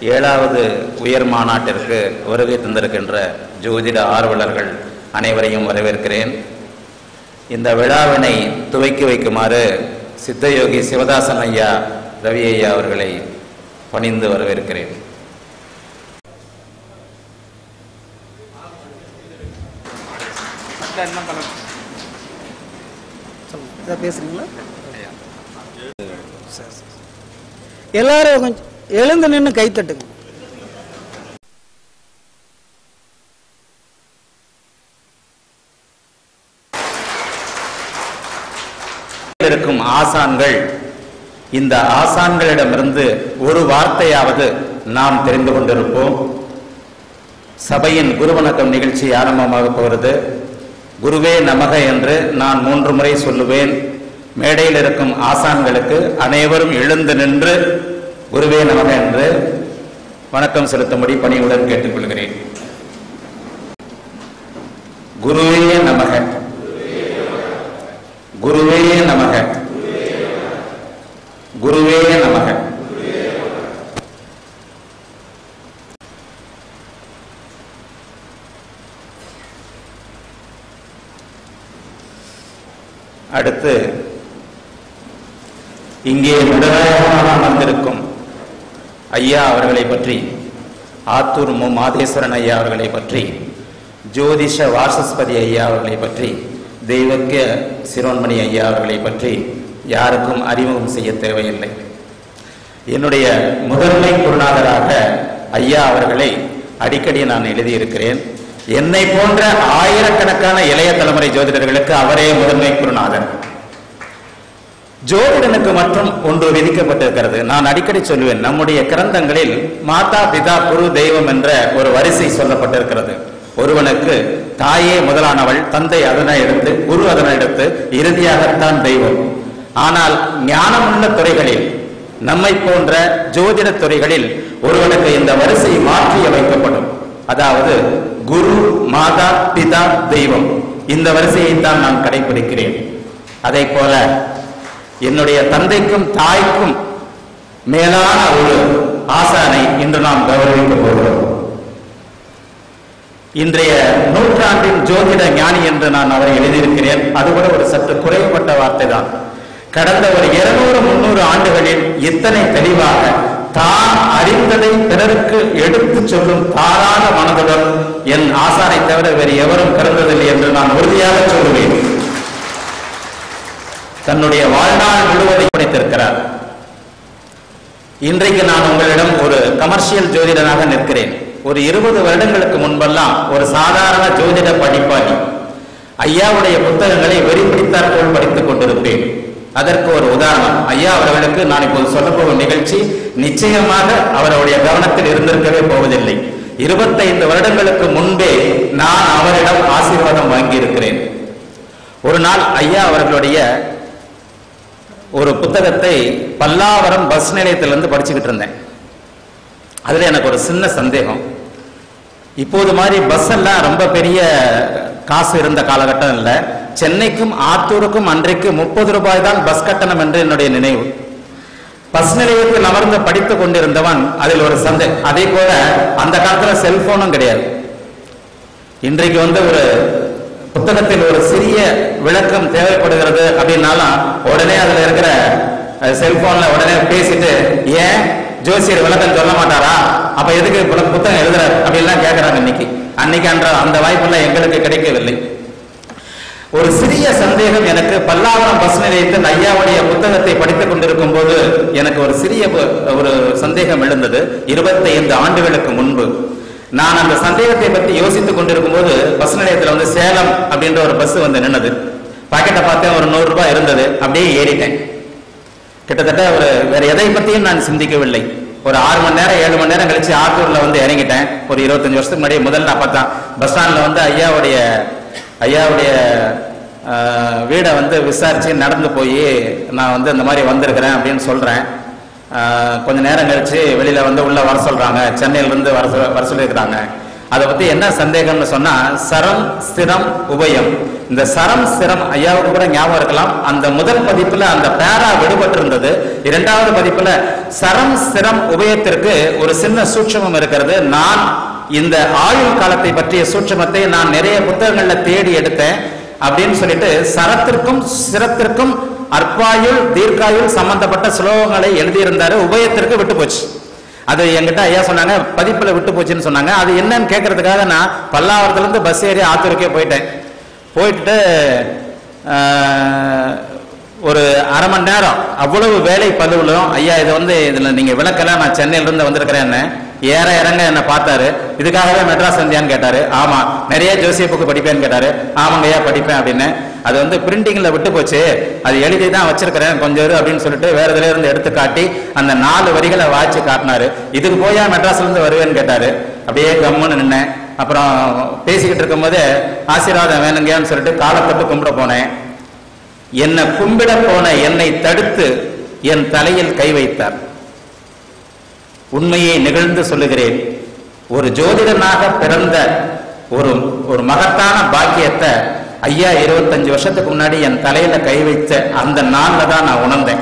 ஏழாவது உயர் மாநாட்டிற்கு வருகை தந்திருக்கின்ற ஜோதிட ஆர்வலர்கள் அனைவரையும் வரவேற்கிறேன் இந்த விழாவினை துவக்கி வைக்குமாறு சித்தயோகி சிவதாசன் ஐயா ரவி ஐயா அவர்களை பணிந்து வரவேற்கிறேன் இதை பேசுறீங்களா சரி, சரி. எல்லாரும் கொஞ்சம் எழுந்து நின்று கை தட்டுங்க இருக்கும் ஆசான்கள் இந்த ஆசான்களிடமிருந்து ஒரு வார்த்தையாவது நாம் தெரிந்து கொண்டிருப்போம் சபையின் குருவணக்கம் நிகழ்ச்சி ஆரம்பமாக போகிறது குருவே நமக என்று நான் மூன்று முறை சொல்லுவேன் மேடையில் இருக்கும் ஆசான்களுக்கு அனைவரும் எழுந்து நின்று குருவே நமக என்று வணக்கம் செலுத்தும்படி பணியுடன் கேட்டுக்கொள்கிறேன் குருவே நமக குருவே நமக குருவே நமக அடுத்து இங்கே முதலாக வந்திருக்கும் ஐயா அவர்களை பற்றி ஆத்தூர் மு மாதேஸ்வரன் ஐயா அவர்களை பற்றி ஜோதிஷ வாசஸ்பதி ஐயா அவர்களை பற்றி தெய்வக்கிய சிரோன்மணி ஐயா அவர்களை பற்றி யாருக்கும் அறிமுகம் செய்ய தேவையில்லை என்னுடைய முதன்மை குருநாதராக ஐயா அவர்களை அடிக்கடி நான் எழுதியிருக்கிறேன் என்னை போன்ற ஆயிரக்கணக்கான இளைய தலைமுறை ஜோதிடர்களுக்கு அவரே முதன்மை குருநாதர் ஜோதிடனுக்கு மட்டும் ஒன்று விதிக்கப்பட்டிருக்கிறது நான் அடிக்கடி சொல்லுவேன் நம்முடைய கிரந்தங்களில் மாதா பிதா குரு தெய்வம் என்ற ஒரு வரிசை சொல்லப்பட்டிருக்கிறது ஒருவனுக்கு தாயே முதலானவள் தந்தை அதனை எடுத்து குரு அதனை எடுத்து இறுதியாகத்தான் தெய்வம் ஆனால் ஞானமுள்ள துறைகளில் நம்மை போன்ற ஜோதிட துறைகளில் ஒருவனுக்கு இந்த வரிசை மாற்றி அமைக்கப்படும் அதாவது குரு மாதா பிதா தெய்வம் இந்த வரிசையை தான் நான் கடைபிடிக்கிறேன் அதை போல என்னுடைய தந்தைக்கும் தாய்க்கும் மேலான ஒரு ஆசானை இன்று நாம் கௌரவிக்க போகிறோம் இன்றைய நூற்றாண்டின் ஜோதிட ஞானி என்று நான் அவரை எழுதியிருக்கிறேன் அது கூட ஒரு சற்று குறைவுபட்ட வார்த்தை தான் கடந்த ஒரு இருநூறு முன்னூறு ஆண்டுகளில் இத்தனை தெளிவாக தான் அறிந்ததை பிறருக்கு எடுத்துச் சொல்லும் தாராள மனதுடன் என் ஆசானை தவிர வேறு எவரும் பிறந்ததில்லை என்று நான் உறுதியாக சொல்லுவேன் தன்னுடைய வாழ்நாள் முழுவதை படைத்திருக்கிறார் இன்றைக்கு நான் உங்களிடம் ஒரு கமர்ஷியல் ஜோதிடனாக நிற்கிறேன் ஒரு இருபது வருடங்களுக்கு முன்பெல்லாம் ஒரு சாதாரண ஜோதிட படிப்பாளி ஐயாவுடைய புத்தகங்களை வெறி பிடித்தாற் போல் படித்துக் கொண்டிருப்பேன் அதற்கு ஒரு உதாரணம் ஐயா அவர்களுக்கு நான் இப்போது சொல்லப்போகும் நிகழ்ச்சி நிச்சயமாக அவருடைய கவனத்தில் இருந்திருக்கவே போவதில்லை இருபத்தைந்து வருடங்களுக்கு முன்பே நான் அவரிடம் ஆசீர்வாதம் வாங்கியிருக்கிறேன் ஒரு நாள் ஐயா அவர்களுடைய ஒரு புத்தகத்தை பல்லாவரம் பஸ் நிலையத்திலிருந்து படிச்சுக்கிட்டு இருந்தேன் அதுல எனக்கு ஒரு சின்ன சந்தேகம் இப்போது மாதிரி பஸ் எல்லாம் ரொம்ப பெரிய காசு இருந்த காலகட்டம் இல்லை சென்னைக்கும் ஆத்தூருக்கும் அன்றைக்கு முப்பது ரூபாய் தான் பஸ் கட்டணம் என்று என்னுடைய நினைவு பஸ் நிலையத்தில் அமர்ந்து படித்துக் கொண்டிருந்தவன் அதில் ஒரு சந்தை அதே போல அந்த காலத்துல செல்போனும் கிடையாது இன்றைக்கு வந்து ஒரு புத்தகத்தில் ஒரு சிறிய விளக்கம் தேவைப்படுகிறது அப்படின்னாலும் உடனே அதுல இருக்கிற அஹ், செல்போன்ல உடனே பேசிட்டு ஏன் ஜோசியர் விளக்கம் சொல்ல மாட்டாரா அப்ப எதுக்கு புல- புத்தகம் எழுதுறாரு அப்படின்லாம் கேட்கறாங்க இன்னைக்கு அன்னைக்கு அன்ற அந்த வாய்ப்பெல்லாம் எங்களுக்கு கிடைக்கவில்லை ஒரு சிறிய சந்தேகம் எனக்கு பல்லாவரம் பஸ் நிலையத்தில் ஐயாவுடைய புத்தகத்தை படித்துக் கொண்டிருக்கும் போது எனக்கு ஒரு சிறிய ப- ஒரு சந்தேகம் எழுந்தது 25 ஆண்டுகளுக்கு முன்பு நான் அந்த சந்தேகத்தை பற்றி யோசித்துக் கொண்டிருக்கும் போது பஸ் நிலையத்தில் வந்து சேலம் அப்படின்ற ஒரு பஸ் வந்து நின்னது பாக்கெட்டை பார்த்தேன் ஒரு நூறு ரூபாய் இருந்தது அப்படியே ஏறிட்டேன் கிட்டத்தட்ட ஒரு வேற எதை பத்தியும் நான் சிந்திக்கவில்லை ஒரு ஆறு மணி நேரம் ஏழு மணி நேரம் கழிச்சு ஆத்தூர்ல வந்து இறங்கிட்டேன் ஒரு இருபத்தஞ்சு வருஷத்துக்கு முன்னாடி முதல்ல நான் பார்த்தேன் பஸ் ஸ்டாண்ட்ல வந்து ஐயாவுடைய ஐயாவுடைய ஆஹ், வீடை வந்து விசாரிச்சு நடந்து போய் நான் வந்து இந்த மாதிரி வந்திருக்கிறேன் அப்படின்னு சொல்றேன் ஆஹ், கொஞ்ச நேரம் கழிச்சு வெளியில வந்து உள்ள வர சொல்றாங்க சென்னையில இருந்து வர சொல்- வர சொல்லியிருக்கிறாங்க அதை பத்தி என்ன சந்தேகம்னு சொன்னா சரம் ஸ்திரம் உபயம் இந்த சரம் சிரம் ஐயாவுக்கு கூட ஞாபகம் இருக்கலாம் அந்த முதல் பதிப்புல அந்த பேரா விடுபட்டு இருந்தது இரண்டாவது பதிப்புல சரம் சிரம் உபயத்திற்கு ஒரு சின்ன சூட்சமம் இருக்கிறது நான் இந்த ஆயுள் காலத்தை பற்றிய சூட்சமத்தை நான் நிறைய புத்தகங்கள்ல தேடி எடுத்தேன் அப்படின்னு சொல்லிட்டு சரத்திற்கும் சிரத்திற்கும் அற்பாயுள் தீர்க்காயுள் சம்பந்தப்பட்ட ஸ்லோகங்களை எழுதியிருந்தாரு உபயத்திற்கு விட்டு போச்சு அது என்கிட்ட ஐயா சொன்னாங்க பதிப்புல விட்டு போச்சுன்னு சொன்னாங்க அது என்னன்னு கேட்கறதுக்காக நான் பல்லாவரத்துல இருந்து பஸ் ஏறி ஆத்தூருக்கே போயிட்டேன் போயிட்டு ஆஹ், ஒரு அரை மணி நேரம் அவ்வளவு வேலை பலுவிலும் ஐயா இது வந்து இதுல நீங்க விளக்கல நான் சென்னையில இருந்து வந்திருக்கிறேன்னு ஏற இறங்க என்ன பார்த்தாரு இதுக்காகவே மெட்ராஸ் வந்தியான்னு கேட்டாரு ஆமா நிறைய ஜோசிய புக்கு படிப்பேன்னு கேட்டாரு ஆமாங்க ஐயா படிப்பேன் அப்படின்னு அது வந்து பிரிண்டிங்ல விட்டு போச்சு அது எழுதி தான் வச்சிருக்கிறேன் கொஞ்சம் இரு அப்படின்னு சொல்லிட்டு வேற இதுல இருந்து எடுத்து காட்டி அந்த நாலு வரிகளை வாய்ச்சி காட்டினாரு இதுக்கு போயா மெட்ராஸ்ல இருந்து வருவேன்னு கேட்டாரு அப்படியே கம்முன்னு நின்னேன் அப்புறம் பேசிக்கிட்டு இருக்கும்போது ஆசீர்வாதம் வேணுங்கன்னு சொல்லிட்டு காலை தொட்டு கும்பிட போனேன் என்னை கும்பிட போன என்னை தடுத்து என் தலையில் கை வைத்தார் உண்மையை நிகழ்ந்து சொல்லுகிறேன் ஒரு ஜோதிடனாக பிறந்த ஒரு ஒரு மகத்தான பாக்கியத்தை ஐயா இருபத்தஞ்சு வருஷத்துக்கு முன்னாடி என் தலையில கை வைத்த அந்த நாள்ல தான் நான் உணர்ந்தேன்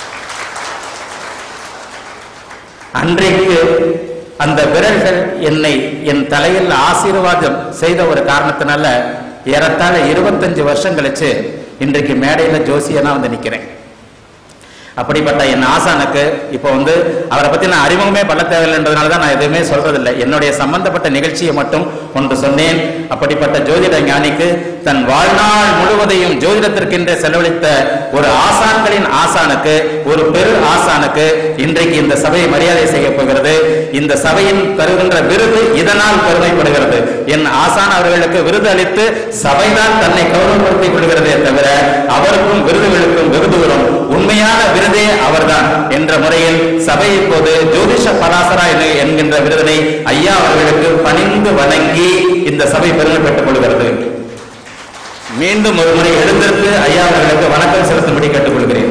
அன்றைக்கு அந்த விரல்கள் என்னை என் தலையில் ஆசீர்வாதம் செய்த ஒரு காரணத்தினால ஏறத்தாழ இருபத்தஞ்சு வருஷம் கழிச்சு இன்றைக்கு மேடையில ஜோசியனா வந்து நிக்கிறேன் அப்படிப்பட்ட என் ஆசானுக்கு இப்போ வந்து அவரை பத்தி நான் அறிமுகமே பண்ண தேவையில்லைன்றதுனால தான் நான் எதுவுமே சொல்றதில்லை என்னுடைய சம்பந்தப்பட்ட நிகழ்ச்சியை மட்டும் ஒன்று சொன்னேன் அப்படிப்பட்ட ஜோதிட ஞானிக்கு தன் வாழ்நாள் முழுவதையும் ஜோதிடத்திற்கென்றே செலவழித்த ஒரு ஆசான்களின் ஆசானுக்கு ஒரு பெரு ஆசானுக்கு இன்றைக்கு இந்த சபை மரியாதை செய்ய போகிறது இந்த சபையின் தருகின்ற விருது இதனால் பெருமைப்படுகிறது என் ஆசான் அவர்களுக்கு விருது அளித்து சபைதான் தன்னை கௌரவப்படுத்திக் கொள்கிறதே தவிர அவருக்கும் விருதுகளுக்கும் வெகு தூரம் உண்மையான விருதே அவர்தான் என்ற முறையில் சபை இப்போது ஜோதிஷ பராசரா என- என்கின்ற விருதினை ஐயா அவர்களுக்கு பணிந்து வணங்கி இந்த சபை பெருமை பெற்றுக் கொள்கிறது மீண்டும் ஒரு முறை எழுந்திருந்து ஐயா அவர்களுக்கு வணக்கம் செலுத்தும்படி கேட்டுக்கொள்கிறேன்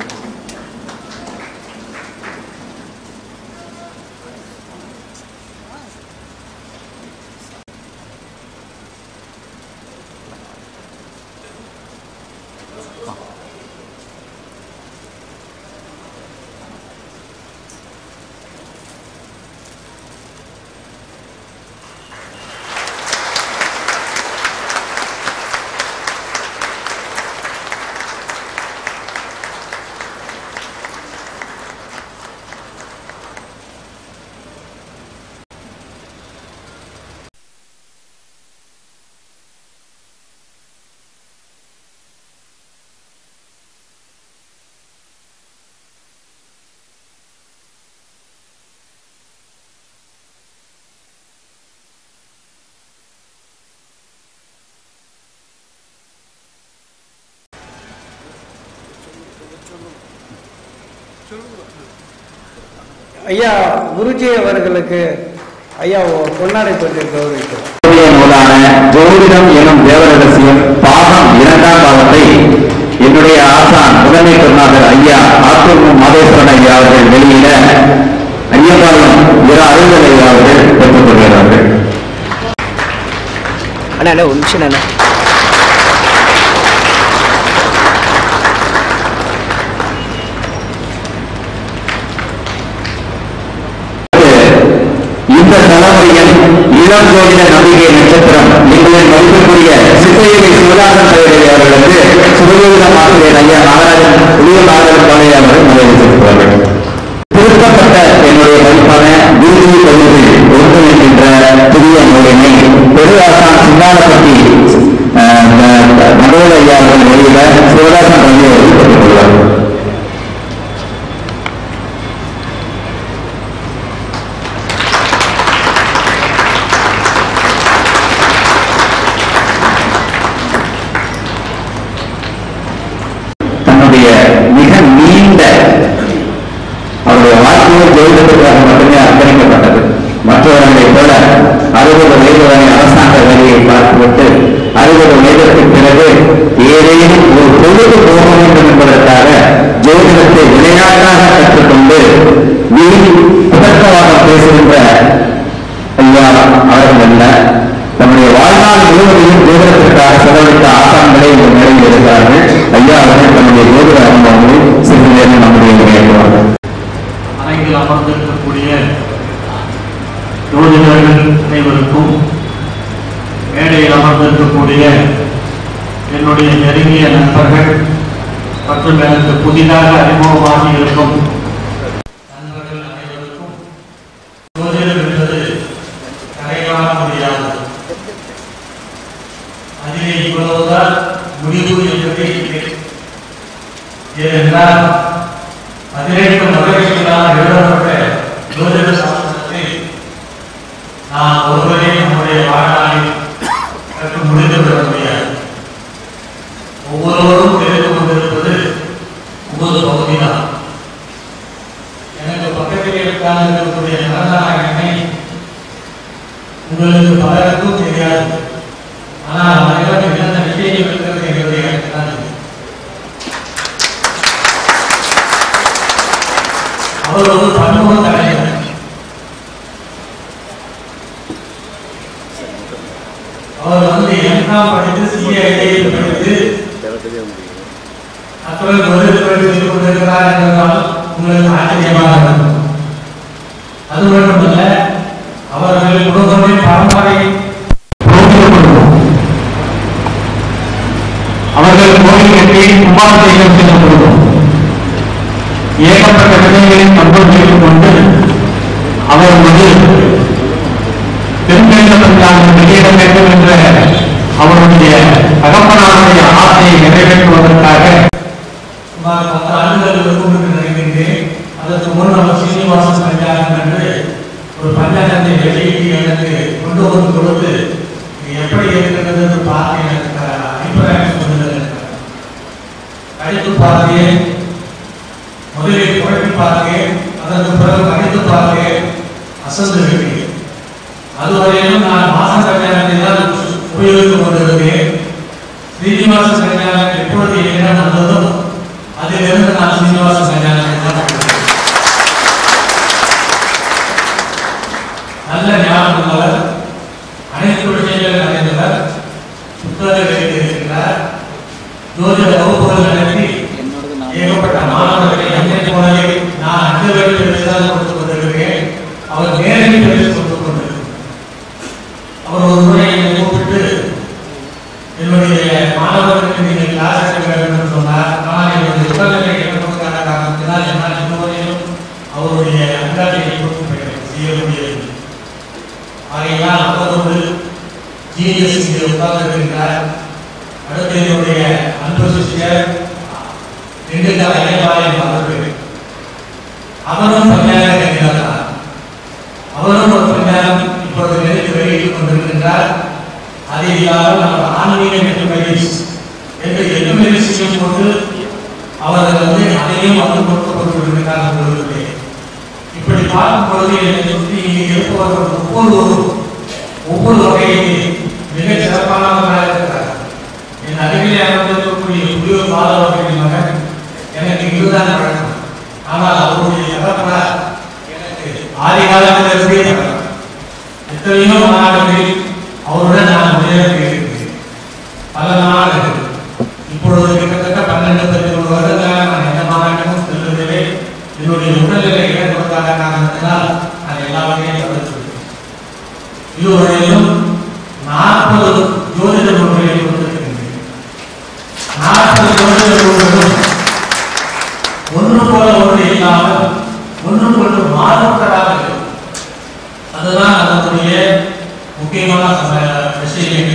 ஐயா குருஜி அவர்களுக்கு ஐயா பொன்னாடை பற்றி கௌரவிக்கிறோம் புதிய நூலான ஜோதிடம் எனும் தேவரகசியம் பாகம் இரண்டாம் பாகத்தை என்னுடைய ஆசான் முதன்மை குருநாதர் ஐயா ஆத்தூர் மாதேஸ்வரன் ஐயா அவர்கள் வெளியிட ஐயப்பாளையம் இரு அருள்கள் ஐயா அவர்கள் பெற்றுக் கொள்கிறார்கள் அண்ணா அண்ணா ஒரு நிமிஷம் அண்ணா இந்த தலைமுறையில் இளம் ஜோதிட நம்பிக்கை நட்சத்திரம் எங்களின் மதிப்பிற்குரிய சித்தையை சிவதாசன் தலைவரை அவர்களுக்கு சுபயோகித ஆசிரியர் ஐயா நாகராஜன் புதிய நாகராஜன் பாளைய அவர்கள் மரியாதை திருத்தப்பட்ட என்னுடைய மதிப்பான குருஜி பகுதியில் ஒன்று என்கின்ற புதிய நூலினை பெருவாசான் சிந்தானப்பட்டி மண்டல ஐயா அவர்கள் வெளியிட சிவதாசன் பள்ளி அவர்கள் பெற்றுக் கொள்வார் தன்னுடைய மிக நீண்ட அவருடைய வாழ்க்கையை ஜெயித்ததற்காக மட்டுமே அர்ப்பணிக்கப்பட்டது மற்றவர்களைப் போல அறுபது வயது வரை அரசாங்க வேலையை பார்த்துவிட்டு அறுபது வயதிற்கு பிறகு ஏதேனும் ஒரு பொழுது போக வேண்டும் என்பதற்காக ஜோதிடத்தை விளையாட்டாக கற்றுக்கொண்டு வீண் பதற்றமாக பேசுகின்ற ஐயா அவர்கள் அல்ல தன்னுடைய வாழ்நாள் முழுவதையும் ஜோதிட ஜோதிடத்திற்காக செலவழித்த ஆசான்களே இந்த நிலையில் இருக்கிறார்கள் ஐயா அவர்கள் தன்னுடைய ஜோதிட அனுபவங்களை சிறிது நேரம் நம்முடைய கேட்கிறார்கள் அரங்கில் அமர்ந்திருக்கக்கூடிய ஜோதிடர்கள் அனைவருக்கும் மேடையில் அமர்ந்திருக்கக்கூடிய என்னுடைய நெருங்கிய நண்பர்கள் மற்றும் எனக்கு புதிதாக அறிமுகமாகி இருக்கும் நண்பர்கள் அனைவருக்கும் ஜோதிடம் என்பது கரைகாண முடியாது அதிலே இவ்வளவுதான் முடிவு என்பதே இல்லை ஏனென்றால் பதினெட்டு மகளிர்களால் எழுதப்பட்ட ஜோதிட சாஸ்திரத்தை நான் ஒருவரே நம்முடைய வாழ்நாளில் கற்று முடிந்துவிட முடியாது ஒவ்வொருவரும் தெரிந்து கொண்டிருப்பது ஒவ்வொரு பகுதிதான் எனக்கு பக்கத்தில் இருக்காக இருக்கக்கூடிய நரநாராயணனை உங்களுக்கு பலருக்கும் தெரியாது ஆனால் அவரிடம் என்னென்ன விஷயங்கள் இருக்கிறது என்பதை எனக்கு தான் தெரியும் அவர் ஒரு பன்முக தலைவர் அவர் வந்து எம்காம் படித்து சிஐடியில் படித்து அப்புறம் முதல் படித்து கொண்டிருக்கிறார் என்றால் உங்களுக்கு ஆச்சரியமாக இருக்கும் அது மட்டுமல்ல அவர்கள் குடும்பமே பரம்பரை ரோகிணி குடும்பம். அவர்கள் கோயில் கட்டி கும்பாபிஷேகம் செய்த குடும்பம் ஏகப்பட்ட விடயங்களில் பங்கு செய்து கொண்டு அவர் வந்து தென்மேற்க பஞ்சாங்கம் வெளியிட வேண்டும் என்ற அவருடைய தகப்பனாருடைய ஆசையை நிறைவேற்றுவதற்காக சுமார் பத்து ஆண்டுகள் இருக்கும் என்று நினைக்கின்றேன் அதற்கு முன் அவர் சீனிவாச பஞ்சாங்கம் என்று ஒரு பஞ்சாங்கத்தை வெளியிட்டு எனக்கு கொண்டு வந்து கொடுத்து இது எப்படி இருக்கிறது என்று பார்த்து எனக்கு அபிப்பிராயம் சொல்லுங்கள் படித்து பார்த்தேன் முதலில் குழப்பி பார்த்தேன் அதற்கு பிறகு படித்து பார்த்தேன் அசந்து விட்டேன் அதுவரையிலும் நான் மாச கல்யாணத்தை தான் உபயோகித்துக் கொண்டிருந்தேன் ஸ்ரீனிவாச கல்யாணம் எப்பொழுது என்னிடம் வந்ததோ அதிலிருந்து நான் ஸ்ரீனிவாச கல்யாணத்தை தான் படித்தேன். நல்ல ஞாபகம் உள்ளவர் அனைத்து விஷயங்களும் அறிந்தவர் புத்தகங்கள் எழுதியிருக்கிறார் ஜோதிட வகுப்புகள் நடத்தி ஏகப்பட்ட மாணவர்களை என்னை போலவே நான் அந்த வேலையில் தான் கொடுத்துக் கொண்டிருக்கிறேன் அவர் நேரடி பரிசு கொடுத்துக் கொண்டிருக்கிறார் அவர் ஒரு முறை என்னை கூப்பிட்டு என்னுடைய மாணவர்களுக்கு நீங்கள் கிளாஸ் எடுக்க வேண்டும் என்று சொன்னார் ஆனால் என்னுடைய உடல்நிலை இழப்பதற்கான காரணத்தினால் என்னால் இதுவரையிலும் அவருடைய அங்காடியை கொடுத்து செய்ய முடியவில்லை ஆகையால் அவரோடு ஜிஎஸ் இங்கே உட்கார்ந்திருக்கின்றார் அடுத்து என்னுடைய அன்பு சிஷ்யர் திண்டுக்கல் ஐயப்பாளையம் அவர்கள் அவரும் பஞ்சாயத்து கட்டினார் அவரும் ஒரு பஞ்சாயம் இப்பொழுது நினைத்து வெளியிட்டுக் கொண்டிருக்கின்றார் அது இல்லாமல் நம்ம ஆன்மீக நெட்டுமதிஸ் என்று எட்டுமதிசையும் கொண்டு அவர்கள் வந்து அதையும் வந்து கொடுத்து கொண்டிருக்கிறார் பொழுது இப்படி பார்க்கும் பொழுது என்னை சுற்றி இங்கே இருப்பவர்கள் ஒவ்வொருவரும் ஒவ்வொரு வகையில் மிக சிறப்பானவர்களாக இருக்கிறார் என் அருகிலே அமர்ந்திருக்கக்கூடிய புதிய மாதவர்களின் மகன் எனக்கு இதுதான் வழக்கம் ஆனால் அவருடைய தகப்பனார் எனக்கு ஆதி காலத்திலிருந்தே பழக்கம். எத்தனையோ நாடுகளில் அவருடன் நான் உரையாற்றியிருக்கிறேன் பல நாடுகள் இப்பொழுது கிட்டத்தட்ட பன்னெண்டு பதிமூணு வருடங்களாக நான் எந்த மாநாட்டுக்கும் செல்வதில்லை என்னுடைய உடல்நிலை இழப்பதற்காக காரணத்தினால் நான் எல்லாவற்றையும் தவிர்த்துவிட்டேன் இதுவரையிலும் நாற்பது ஜோதிட நூல்களை கொடுத்திருக்கின்றேன் நாற்பது ஜோதிட நூல்களும் ஒன்று போல ஒன்று இல்லாமல் ஒன்றும் ஒன்று மாறுபட்டதாக இருக்கும் அதுதான் அதனுடைய முக்கியமான சம- விஷயம்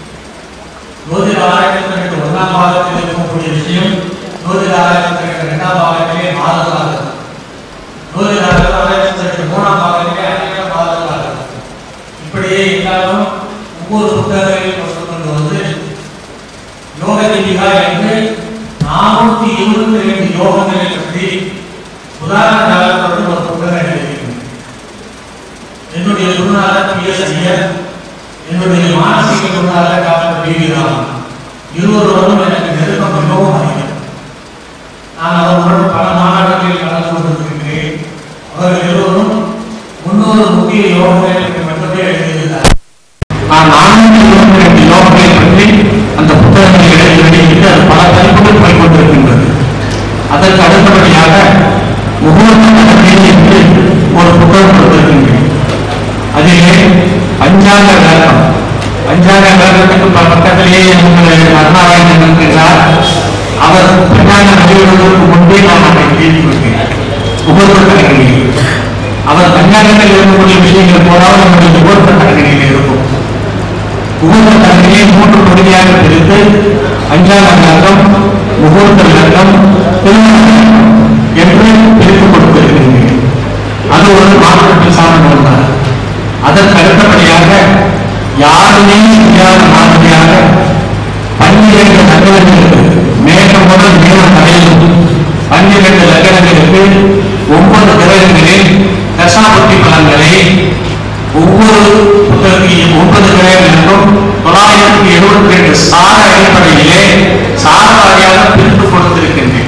ஜோதிட ஆராய்ச்சி ஒன்றாம் பாகத்தில் இருக்கக்கூடிய விஷயம் ஜோதிட ஆராய்ச்சி இரண்டாம் பாகத்திலே மாறுதலாக இருக்கும். ஜோதிட ஆராய்ச்சி மூணாம் பாகத்திலே அநேக மாறுதலாக இருக்கும். இப்படியே இருந்தாலும் ஒவ்வொரு புத்தகங்களையும் கொண்டு கொண்டு வந்து யோக தீபிகா என்று நானூத்தி இருபத்தி ரெண்டு யோகங்களை பற்றி உதாரண காலத்தோடு ஒரு புத்தகம் எழுதியிருக்கிறேன் என்னுடைய குருநாதர் பி எஸ் ஐயர் என்னுடைய மானசீக குருநாதர் டாக்டர் பி வி ராமன் இருவரோடும் எனக்கு நெருக்கம் மிகவும் அதிகம் நான் அவர்களுடன் பல மாநாடுகளில் கலந்து கொண்டிருக்கின்றேன் அவர்கள் இருவரும் முன்னூறு முக்கிய யோகங்களை எனக்கு மட்டுமே எழுதியிருந்தார் நான் நானூற்றி இருபத்தி ரெண்டு யோகங்களை பற்றி அந்த புத்தகங்களை எழுதி வெளியிட்டு அது பல பதிப்புகள் போய் கொண்டிருக்கின்றது அதற்கு அடுத்தபடியாக முகூர்த்த கல்வி என்று ஒரு புத்தகம் கொடுத்திருக்கின்றேன் அதிலே அஞ்சாங்க விளக்கம் அஞ்சாங்க விளக்கத்துக்கு ப- பக்கத்திலேயே உங்கள் அருணாராயணன் இருக்கிறார் அவர் பஞ்சாங்க வெளியிடுவதற்கு முன்பே நான் அதை எழுதி கொடுத்தேன் முகூர்த்த கணக்கில் அவர் பஞ்சாங்கத்தில் இருக்கக்கூடிய விஷயங்கள் போதாவது நம்முடைய முகூர்த்த கணக்கில் இருக்கும் முகூர்த்த கணக்கிலே மூன்று பகுதியாக பிரித்து அஞ்சாங்க விளக்கம் முகூர்த்த விளக்கம் திருமண விளக்கம் என்று பிரித்து கொடுத்திருக்கின்றேன் அது ஒரு மாற்றத்தில் சார்ந்த ஒன்றார் அதற்கு அடுத்தபடியாக யாருமே இல்லாத மாதிரியாக பன்னிரண்டு நகரங்களுக்கு மேகம் முதல் மேகம் வரையிலும் பன்னிரண்டு லக்கணங்களுக்கு ஒன்பது கிரகங்களில் தசாபக்தி பலன்களை ஒவ்வொரு புத்தகத்தையும் ஒன்பது கிரகங்களுக்கும் தொள்ளாயிரத்தி எழுபத்தி ரெண்டு சார அடிப்படையிலே சார வாரியாக பிரித்து கொடுத்திருக்கின்றேன்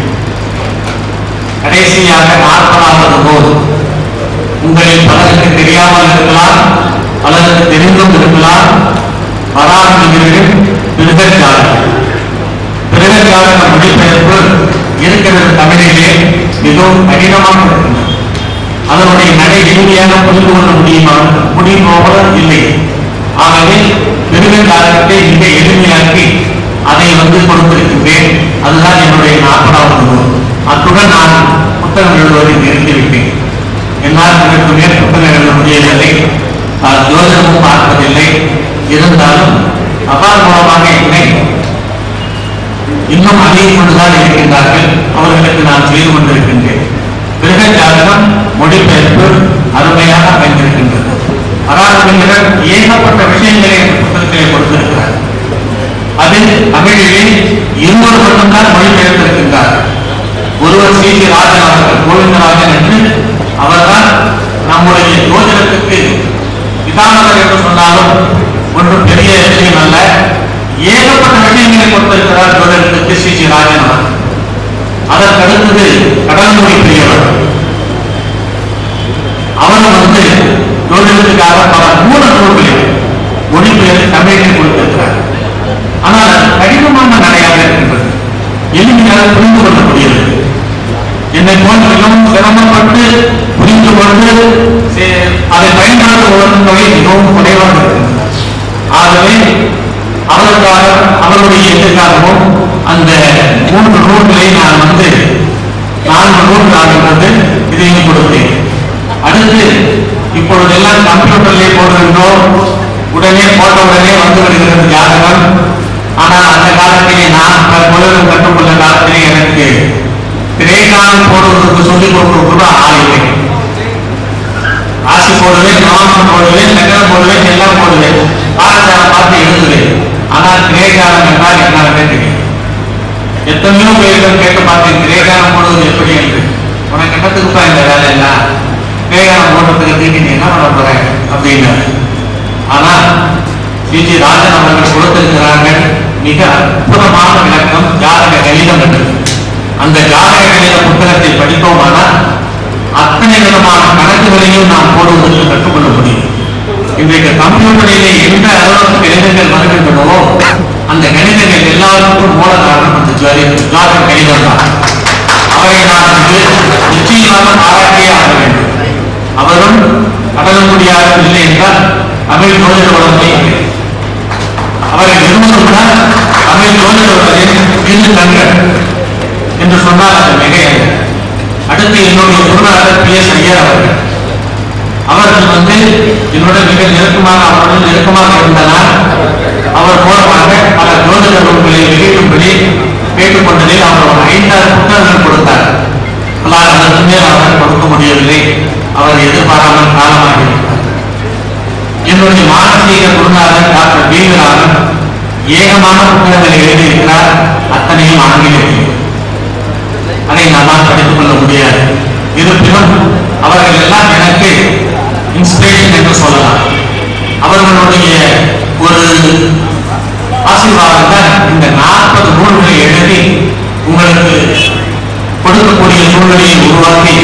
கடைசியாக நாற்பதாவது நூல் உங்களில் பலருக்கு தெரியாமல் இருக்கலாம் பலருக்கு தெரிந்தும் இருக்கலாம் வராமிகள் பிறகற்காரர்கள் பிறகற்காரங்க மொழிபெயர்ப்பு இருக்கிறது தமிழிலே மிகவும் கடினமாக இருக்கின்றது அதனுடைய நடை எளிமையாக புரிந்து கொள்ள முடியுமா முடியுமோ இல்லை ஆகவே பிறகற்காரத்தை மிக எளிமையாக்கி அதை வந்து கொடுத்திருக்கின்றேன் அதுதான் என்னுடைய நாற்பதாவது நூல் அத்துடன் நான் புத்தகம் எழுதுவதை நிறுத்திவிட்டேன் என்னால் இதற்கு மேல் புத்தகம் எழுத முடியவில்லை நான் ஜோதிடமும் பார்ப்பதில்லை இருந்தாலும் தபால் மூலமாக என்னை இன்னும் அணியை கொண்டுதான் இருக்கின்றார்கள் அவர்களுக்கு நான் செய்து கொண்டிருக்கின்றேன் கிரக ஜாதகம் மொழிபெயர்ப்பு அருமையாக அமைந்திருக்கின்றது அராஜகர் ஏகப்பட்ட விஷயங்களை இந்த புத்தகத்திலே கொடுத்திருக்கிறார் அதில் தமிழிலே இருவர் மட்டும்தான் மொழிபெயர்த்திருக்கின்றார் ஒருவர் சி சி ராஜன் அவர்கள் கோவிந்தராஜன் என்று அவர்தான் நம்முடைய யோஜனத்துக்கு பிதாமகர் என்று சொன்னாலும் ஒன்றும் பெரிய விஷயம் அல்ல ஏகப்பட்ட விஷயங்களை கொடுத்திருக்கிறார் யோஜனத்துக்கு சி சி ராஜன் அவர்கள் அதற்கு அடுத்தது கடல்மொழி பெரியவர் அவரும் வந்து யோஜனத்துக்காக பல மூல நூல்களை மொழிபெயர்த்து தமிழில் கொடுத்திருக்கிறார் ஆனால் அது கடினமான நடையாக இருக்கின்றது எளிமையாக புரிந்து கொள்ள முடியவில்லை என்னை போன்ற மிகவும் சிரமப்பட்டு புரிந்து கொண்டு சே- அதை பயன்படுத்துவதன் தொகை மிகவும் குறைவாக இருக்கிறது ஆகவே அவருக்காக அவருடைய எதிர்காலமும் அந்த மூன்று நூல்களை நான் வந்து நான்கு நூல்களாக வந்து இதையும் கொடுத்தேன் அடுத்து இப்பொழுதெல்லாம் கம்ப்யூட்டர்லேயே போடுகின்றோம் உடனே போட்ட உடனே வந்து விடுகிறது ஜாதகம் ஆனால் அந்த காலத்திலே நான் உலகம் கற்றுக்கொண்ட காலத்திலே எனக்கு திரைக்காலம் போடுவதற்கு சொல்லிக் கொடுக்க கூட ஆள் இல்லை ராசி போடுவேன் நவாசம் போடுவேன் நகரம் போடுவேன் எல்லாம் போடுவேன் பாடசாலை பார்த்து எழுதுவேன் ஆனால் திரைக்காலம் என்றால் என்னாலே தெரியும் எத்தனையோ பேரிடம் கேட்டு பார்த்தேன் திரைக்காலம் போடுவது எப்படி என்று உனக்கு என்னத்துக்குப்பா இந்த வேலை எல்லாம் திரைக்காலம் போடுறதுக்கு தீட்டி நீ என்ன பண்ண போற அப்படின்னு ஆனா சிஜி ராஜன் அவர்கள் கொடுத்திருக்கிறார்கள் மிக அற்புதமான விளக்கம் ஜாதக கணிதம் என்று அந்த ஜாதக கணித புத்தகத்தை படித்தோமானால் அத்தனை விதமான கணக்குகளையும் நாம் போடுவதற்கு கற்றுக்கொள்ள முடியும் இன்றைக்கு கம்ப்யூட்டரிலே எந்த அளவுக்கு கணிதங்கள் வருகின்றனவோ அந்த கணிதங்கள் எல்லாருக்கும் மூல காரணம் அந்த ஜாதி ஜாதக கணிதம் தான் அவரை நான் வந்து நிச்சயமாக பாராட்டியே ஆக வேண்டும் அவரும் கடல முடியாத இல்லை என்றால் தமிழ் ஜோதிட உலகமே இல்லை அவரை நிறுவனம்தான் தமிழ் ஜோதிட உலகின் இரு கண்கள் என்று சொன்னால் அது மிகையல்ல அடுத்து என்னுடைய குருநாதர் பி எஸ் ஐயர் அவர்கள் அவர்கள் வந்து என்னுடன் மிக நெருக்கமாக அவருடன் நெருக்கமாக இருந்தனால் அவர் மூலமாக பல ஜோதிட நூல்களை வெளியிடும்படி கேட்டுக்கொண்டதில் அவர் ஒரு ஐந்தாறு புத்தகங்கள் கொடுத்தார் ஆனால் அதற்கு மேல் அவரால் கொடுக்க முடியவில்லை அவர் எதிர்பாராமல் காலமாகிவிட்டார் என்னுடைய மானசீக குருநாதர் டாக்டர் வீரராமன் ஏகமான புத்தகங்களை எழுதியிருக்கிறார் அத்தனையும் ஆங்கிலத்தில் அதை நம்மால் படித்துக் கொள்ள முடியாது இருப்பினும் அவர்கள் எல்லாம் எனக்கு இன்ஸ்பிரேஷன் என்று சொல்லலாம் அவர்களுடைய ஒரு ஆசீர்வாதம் தான் இந்த நாற்பது நூல்களை எழுதி உங்களுக்கு கொடுக்கக்கூடிய சூழ்நிலையை உருவாக்கி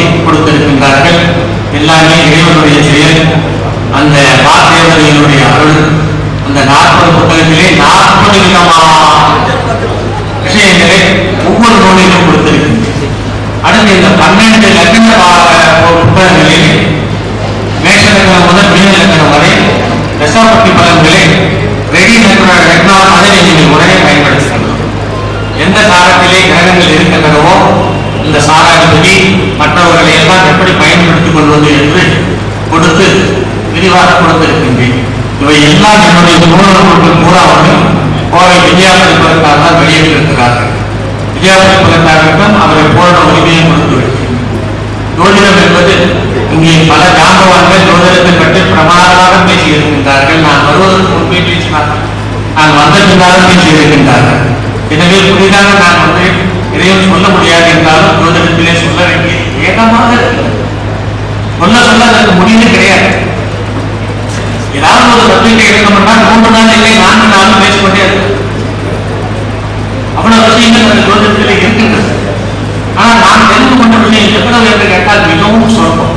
கொடுத்திருக்கின்றார்கள் எல்லாமே இறைவனுடைய செயல் அந்த வார்த்தைகளுடைய அருள் அந்த நாற்பது புத்தகத்திலே நாற்பது விதமான விஷயங்களை ஒவ்வொரு நூலிலும் கொடுத்திருக்கின்றேன் அடுத்து இந்த பன்னெண்டு லக்ன வா- புத்தகங்களில் மேஷ லக்னம் முதல் மீன லக்னம் வரை தசாபக்தி பலன்களை ரெடி லக்னம் அதை நீங்கள் உரையை பயன்படுத்திக்கலாம் எந்த சாரத்திலே கிரகங்கள் இருக்கின்றனவோ இந்த சாராதிபதி மற்றவர்களை எல்லாம் எப்படி பயன்படுத்திக் கொள்வது என்று கொடுத்து விரிவாக கொடுத்திருக்கின்றேன் இவை எல்லாம் என்னுடைய மூலவர்கள் மூலவர்கள் கோவை விஜயாபதிப்பதற்காக தான் வெளியிட்டிருக்கிறார்கள் விஜயாபதிப்பதற்காகத்தான் அவரை பூரண உரிமையை கொடுத்து விட்டேன் ஜோதிடம் என்பது இங்கே பல ஜாம்பவான்கள் ஜோதிடத்தை பற்றி பிரமாதமாக பேசியிருக்கின்றார்கள் நான் வருவதற்கு முன்பே பேசினார்கள் நான் வந்த பின்னாலும் பேசியிருக்கின்றார்கள் எனவே புதிதாக நான் வந்து எதையும் சொல்ல முடியாது என்றாலும் ஜோதிடத்திலே சொல்ல வேண்டிய ஏகமாக இருக்கிறது சொல்ல சொல்ல அதற்கு முடிவு கிடையாது ஏதாவது ஒரு சப்ஜெக்ட் எடுக்கணும்னா மூன்று நாள் இல்லை நான்கு நாளும் பேசிக்கொண்டே இருக்கு அவ்வளவு விஷயங்கள் அந்த ஜோதிடத்திலே இருக்கின்றது ஆனால் நான் தெரிந்து கொண்ட விஷயம் எவ்வளவு என்று கேட்டால் மிகவும் சொற்பம்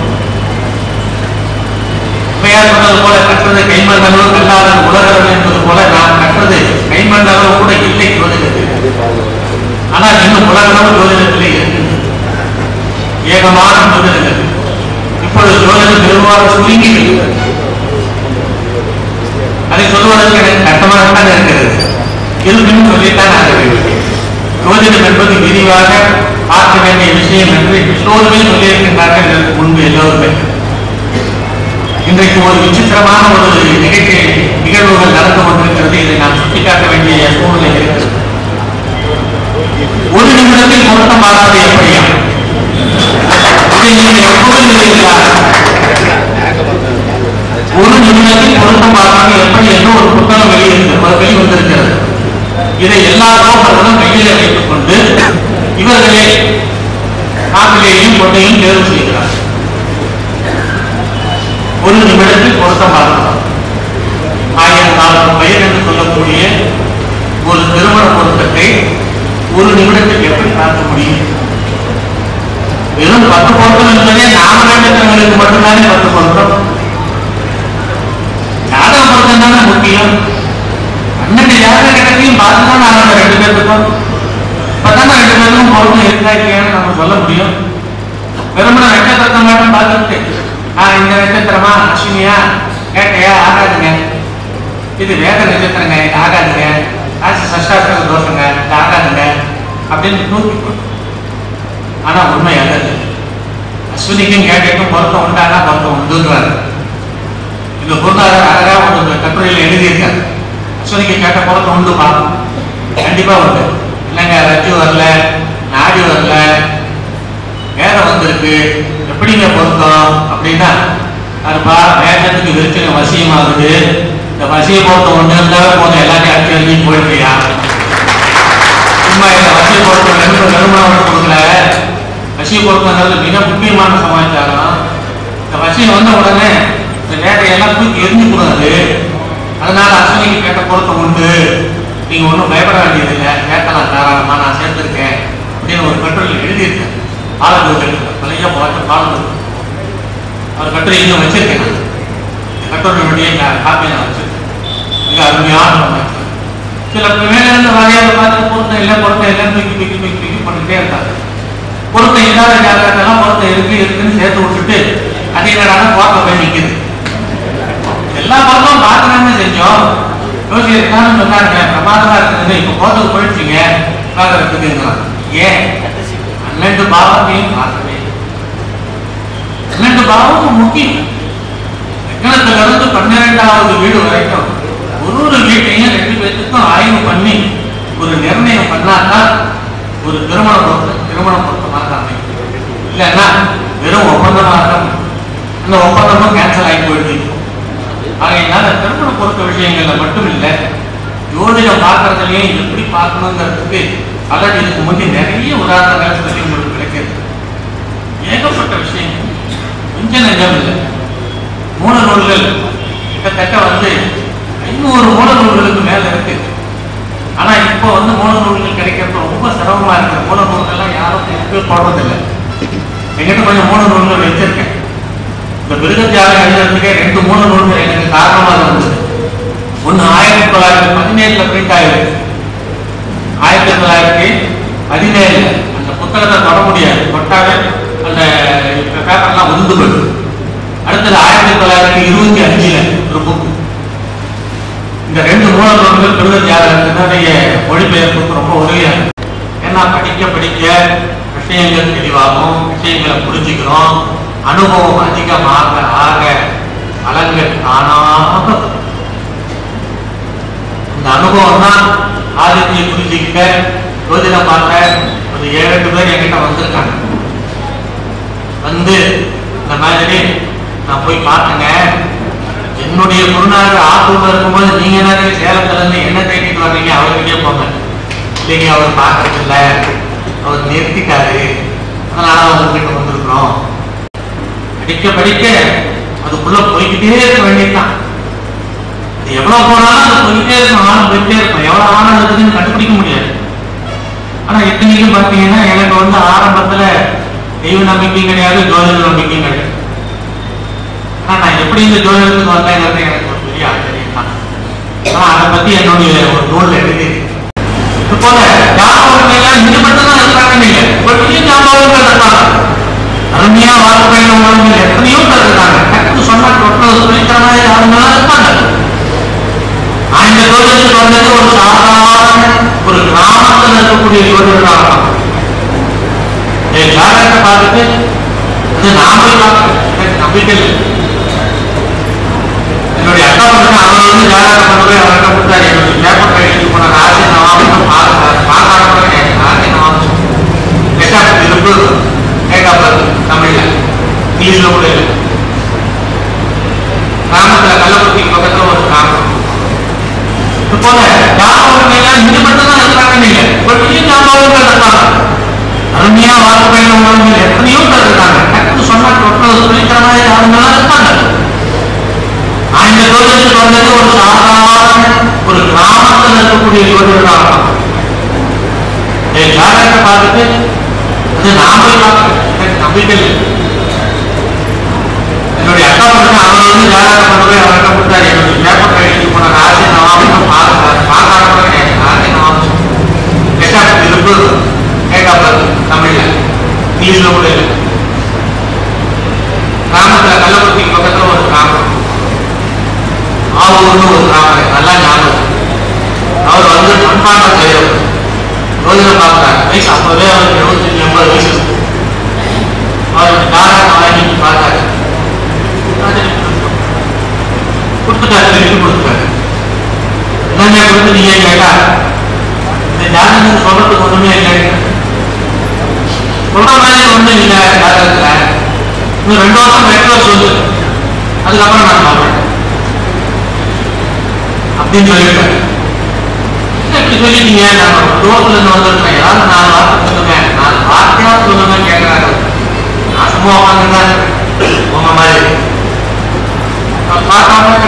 பெயர் சொன்னது போல கற்றது கைமண்டலோ கல்லாதன் உலகம் என்பது போல நான் கற்றது கைமண்டலோ கூட இல்லை ஜோதிடத்தில் ஆனால் இன்னும் உலகளவு ஜோதிடத்திலே இருக்கின்றது ஏகமான ஜோதிடங்கள் இப்பொழுது ஜோதிடம் பெரும்பாலும் சுருங்கி விடுகிறது. அதை சொல்வதற்கு எனக்கு கஷ்டமாகத்தான் இருக்கிறது இருப்பினும் சொல்லித்தான் ஆக வேண்டும் ஜோதிடம் என்பது விரிவாக பார்க்க வேண்டிய விஷயம் என்று எல்லோருமே சொல்லியிருக்கின்றார்கள் இதற்கு முன்பு எல்லோருமே இன்றைக்கு ஒரு விசித்திரமான ஒரு நிகழ்ச்சி நிகழ்வுகள் நடந்து கொண்டிருக்கிறது இதை நான் சுட்டிக்காட்ட வேண்டிய சூழ்நிலை இருக்கிறது ஒரு நிமிடத்தில் பொருத்தம் மாறாது எப்படியா இதை நீங்கள் எப்போதும் நினைக்கலாம் ஒரு நிமிடத்தில் பொருத்தம் மாறாமல் எப்படி என்று ஒரு புத்தகம் வெளியிருக்கு வெளிவந்திருக்கிறது இதை எல்லா நோக்கர்களும் கையிலே வைத்துக் கொண்டு இவர்களே நாட்டிலேயும் கொண்டையும் தேர்வு செய்கிறார் ஒரு நிமிடத்தில் பொருத்தமாக ஆயிரம் நாலு பெயர் என்று சொல்லக்கூடிய ஒரு திருமண பொருத்தத்தை ஒரு நிமிடத்தில் எப்படி பார்க்க முடியும் வெறும் பத்து பொருத்தம் என்பதே நாம நட்சத்திரங்களுக்கு மட்டும்தானே பத்து பொருத்தம் ஜாதக பொருத்தம் தானே முக்கியம் பன்னெண்டு ஜாதக கிடக்கையும் பார்த்து தான் ஆகணும் ரெண்டு பேர்த்துக்கும் இப்பதானே ரெண்டு பேருக்கும் பொருத்தம் இருக்கா இல்லையான்னு நம்ம சொல்ல முடியும் வெறுமன நட்சத்திரத்தை மட்டும் பார்த்துட்டு ஆ இந்த நட்சத்திரமா அஸ்வினியா கேட்டையா ஆகாதுங்க இது வேத நட்சத்திரங்க இது ஆகாதுங்க ராசி சஷ்டாத்திர தோஷங்க இது ஆகாதுங்க அப்படின்னு தூக்கி போட்டு ஆனா உண்மை அல்லது அஸ்வினிக்கும் கேட்டைக்கும் பொருத்தம் உண்டானா பொருத்தம் உண்டுன்றாரு இந்த பொருளாதார அழகா ஒரு கட்டுரையில் எழுதியிருக்காரு அஸ்வினிக்கு கேட்ட பொருத்தம் உண்டுப்பா கண்டிப்பா உண்டு இல்லைங்க ரஜு வரல நாடி வரல வேதம் வந்திருக்கு எப்படிங்க பொருத்தம் அப்படின்னா அதுப்பா வேதத்துக்கு விருச்சனை வசியமாகுது இந்த வசிய பொருத்தம் ஒண்ணு இருந்தாவே போதும் எல்லாத்தையும் அடிச்சு எழுதி போயிடுறியா சும்மா இந்த வசிய பொருத்தம் ரெண்டு நறுமணம் கொடுக்கல வசிய பொருத்தங்கிறது மிக முக்கியமான சமாச்சாரம் இந்த வசியம் வந்த உடனே இந்த வேட்டையெல்லாம் தூக்கி எரிஞ்சு கூடாது அதனால அஸ்வினிக்கு கேட்ட பொருத்தம் உண்டு நீங்க ஒன்றும் பயப்பட வேண்டியதில்லை கேட்கலாம் தாராளமா நான் சேர்ந்திருக்கேன் அப்படின்னு ஒரு கட்டுரையில் எழுதியிருக்கேன் ஆளுநர்கள் நிறைய பார்த்து பாடல் அவர் கட்டுரை இன்னும் வச்சிருக்கேன் நான். இந்த கட்டுரையினுடைய காப்பியை நான் வச்சிருக்கேன் மிக அருமையான அமைப்பு. சில மேல இருந்து வரையாத பார்த்து பொருத்தம் இல்லை பொருத்தம் இல்லை தூக்கி தூக்கி தூக்கி தூக்கி பண்ணிட்டே இருந்தாங்க பொருத்தம் இல்லாத ஜாதகத்தெல்லாம் பொருத்தம் இருக்கு இருக்குன்னு சேர்த்து விட்டுட்டு அது என்னடான பார்க்க போய் நிக்குது எல்லா பொருத்தமும் பார்க்கணும்னு செஞ்சோம் யோசிச்சு இருக்கான்னு சொன்னாங்க பிரமாதமா இருக்குது இப்ப போறதுக்கு போயிடுச்சுங்க பார்க்கறதுக்குங்கிறான் ஏன் பன்னெண்டு பாவத்தையும் பார்க்கவே இல்லை. பன்னெண்டு பாவமும் முக்கியம் லக்னத்துல இருந்து பன்னிரெண்டாவது வீடு வரைக்கும் ஒரு ஒரு வீட்டையும் ரெண்டு பேர்த்துக்கும் ஆய்வு பண்ணி ஒரு நிர்ணயம் பண்ணாதான் ஒரு திருமண பொருத்தம் திருமண பொருத்தமாக அமையும் இல்லைன்னா வெறும் ஒப்பந்தமாக அந்த ஒப்பந்தமும் கேன்சல் ஆகி போயிடுது ஆகையினால திருமண பொருத்த விஷயங்கள்ல மட்டும் இல்லை ஜோதிடம் பார்க்கறதுலயும் எப்படி பார்க்கணுங்கிறதுக்கு ஆல்ரெடி இதுக்கு முந்தி நிறைய உதாரணங்கள் சொல்லி உங்களுக்கு கிடைக்கிறது ஏகப்பட்ட விஷயங்கள் கொஞ்சம் நெஞ்சம் இல்லை மூல நூல்கள் கிட்டத்தட்ட வந்து ஐநூறு மூல நூல்களுக்கு மேல இருக்கு ஆனா இப்போ வந்து மூல நூல்கள் கிடைக்கிறது ரொம்ப சிரமமா இருக்கு மூல நூல்கள்லாம் யாரும் திருப்பி போடுறதில்லை எங்கிட்ட கொஞ்சம் மூல நூல்கள் வச்சிருக்கேன் இந்த மிருகத்தியாக எழுதுறதுக்கே ரெண்டு மூல நூல்கள் எனக்கு காரணமாக இருந்தது ஒன்று ஆயிரத்தி தொள்ளாயிரத்தி பதினேழுல பிரிண்ட் ஆயிருக்கு ஆயிரத்தி தொள்ளாயிரத்தி பதினேழுல அந்த புத்தகத்தை தொட முடியாது தொட்டாலே அந்த பேப்பர்லாம் உந்து போயிடும் அடுத்தது ஆயிரத்தி தொள்ளாயிரத்தி இருபத்தி அஞ்சுல ஒரு புக் இந்த ரெண்டு மூலநூல்கள் பெருவத்தியாளர்களுடைய மொழிபெயர்ப்புக்கு ரொம்ப உதவியா இருக்கு. ஏன்னா படிக்க படிக்க விஷயங்கள் தெளிவாகும் விஷயங்களை புரிஞ்சுக்கிறோம் அனுபவம் அதிகமாக ஆக பலங்கள் தானாக வரும். இந்த அனுபவம் தான் ஆதித்யை புரிஞ்சுக்கிட்ட ஜோதிடம் பார்த்த ஒரு ஏழு எட்டு பேர் என்கிட்ட வந்திருக்காங்க வந்து இந்த மாதிரி நான் போய் பார்த்தேங்க என்னுடைய குருநாதர் ஆத்தூர்ல இருக்கும்போது நீங்க என்ன சேலத்துல இருந்து என்ன தேடிட்டு வர்றீங்க அவர்கிட்டயே போங்க இல்லைங்க அவர் பார்க்கறது இல்ல அவர் நிறுத்திட்டாரு அதனால அவங்ககிட்ட வந்திருக்கிறோம் படிக்க படிக்க அதுக்குள்ள போய்கிட்டே இருக்க வேண்டியதுதான் அது எவ்வளவு போனாலும் அது போயிட்டே இருக்கும் ஆழம் போயிட்டே இருக்கும் எவ்வளவு ஆழம் இருக்குதுன்னு கண்டுபிடிக்க முடியாது ஆனா இத்தனைக்கும் பாத்தீங்கன்னா எனக்கு வந்து ஆரம்பத்துல தெய்வ நம்பிக்கையும் கிடையாது ஜோதிட நம்பிக்கையும் கிடையாது ஆனா நான் எப்படி இந்த ஜோதிடத்துக்கு வந்தேங்கிறது எனக்கு ஒரு பெரிய ஆச்சரியம் தான் ஆனா அதை பத்தி என்னுடைய ஒரு நூல்ல எழுதி இது போல ஞாபகம் எல்லாம் இங்க மட்டும் தான் இருக்காங்க இல்ல ஒரு பெரிய ஞாபகங்கள் இருக்காங்க அருமையா வாழ்க்கை பயணம் உள்ளவங்க எத்தனையோ பேர் இருக்காங்க டக்குனு சொன்னா தொட்டது சொல்லித்தரமா யாருங்கெல்லாம் இருப்பாங்க நான் இந்த ஜோதிடத்துக்கு வந்தது ஒரு சாதாரண ஒரு கிராமத்துல இருக்கக்கூடிய ஜோதிடராக என் ஜாதகத்தை பார்த்துட்டு அது நான் போய் பார்க்கிறேன் எனக்கு நம்பிக்கை இல்லை என்னுடைய அக்கா பசங்க அவர் வந்து ஜாதகம் கொண்டு போய் அவர்கிட்ட கொடுத்தாரு என்னுடைய பேப்பர் கைட்டு போன ராசி நவாமின்னு பார்க்க பார்க்க ராசி நவாமி எட்டாம் திருப்பு ஏகாப் தமிழ்ல இங்கிலீஷ்ல கூட இல்லை கிராமத்துல கள்ளக்குறிச்சி பக்கத்துல ஒரு கிராமம் இது போல ஞாபகம் எல்லாம் இங்க மட்டும் தான் இருக்காங்க நீங்க ஒரு பெரிய ஞாபகங்கள் இருக்காங்க அருமையா வாழ்க்கை பயணம் உள்ளவங்க எத்தனையோ பேர் இருக்காங்க டக்குனு சொன்னா தொட்டது சொல்லித்தரமா யாருங்கெல்லாம் இருப்பாங்க நான் இந்த ஜோதிடத்துக்கு வந்தது ஒரு சாதாரண ஒரு கிராமத்தில் இருக்கக்கூடிய ஜோதிடராக என் ஜாதகத்தை பார்த்துட்டு அது நான் போய் பார்க்கிறேன் எனக்கு நம்பிக்கை இல்லை என்னுடைய அக்கா பசங்க அவர் வந்து ஜாதகம் கொண்டு போய் அவர்கிட்ட கொடுத்தாரு என்னுடைய பேப்பர் கைட்டு போன ராசி நவாமின்னு பார்க்க பார்க்க ராசி நவாமி எட்டாம் திருப்பு ஏகாப் தமிழ்ல இங்கிலீஷ்ல கூட இல்லை கிராமத்துல கள்ளக்குறிச்சி பக்கத்துல ஒரு கிராமம் ஆவூர்னு ஒரு கிராமம் நல்லா ஞாபகம் அவர் வந்து மண்பாண்ட செய்யறவர் ரோஜனை பார்க்கிறார் வயசு அப்பவே அவருக்கு எழுபத்தஞ்சு எண்பது வயசு இருக்கு. அவர் ஜாதகம் வாங்கி பார்த்தாரு கொடுத்துட்டாரு திருப்பி கொடுத்துட்டாரு என்னங்க கொடுத்து நீங்க கேட்டா இந்த ஜாதகம் சொல்றதுக்கு ஒண்ணுமே இல்லை சொல்ற மாதிரி ஒண்ணும் இல்லை ஜாதகத்துல இன்னும் ரெண்டு வருஷம் ரெண்டு வருஷம் சொல்லு அதுக்கப்புறம் நான் சொல்றேன் அப்படின்னு சொல்லியிருக்காரு என்ன இப்படி சொல்லிட்டீங்க நான் ரோட்ல இருந்து வந்திருக்கேன் ஏதாவது நாலு வார்த்தை சொல்லுங்க நாலு வார்த்தையா சொல்லுங்க கேட்கிறாரு நான் சும்மா உட்காந்துருந்தேன் உங்க மாதிரி அவர் பார்க்காம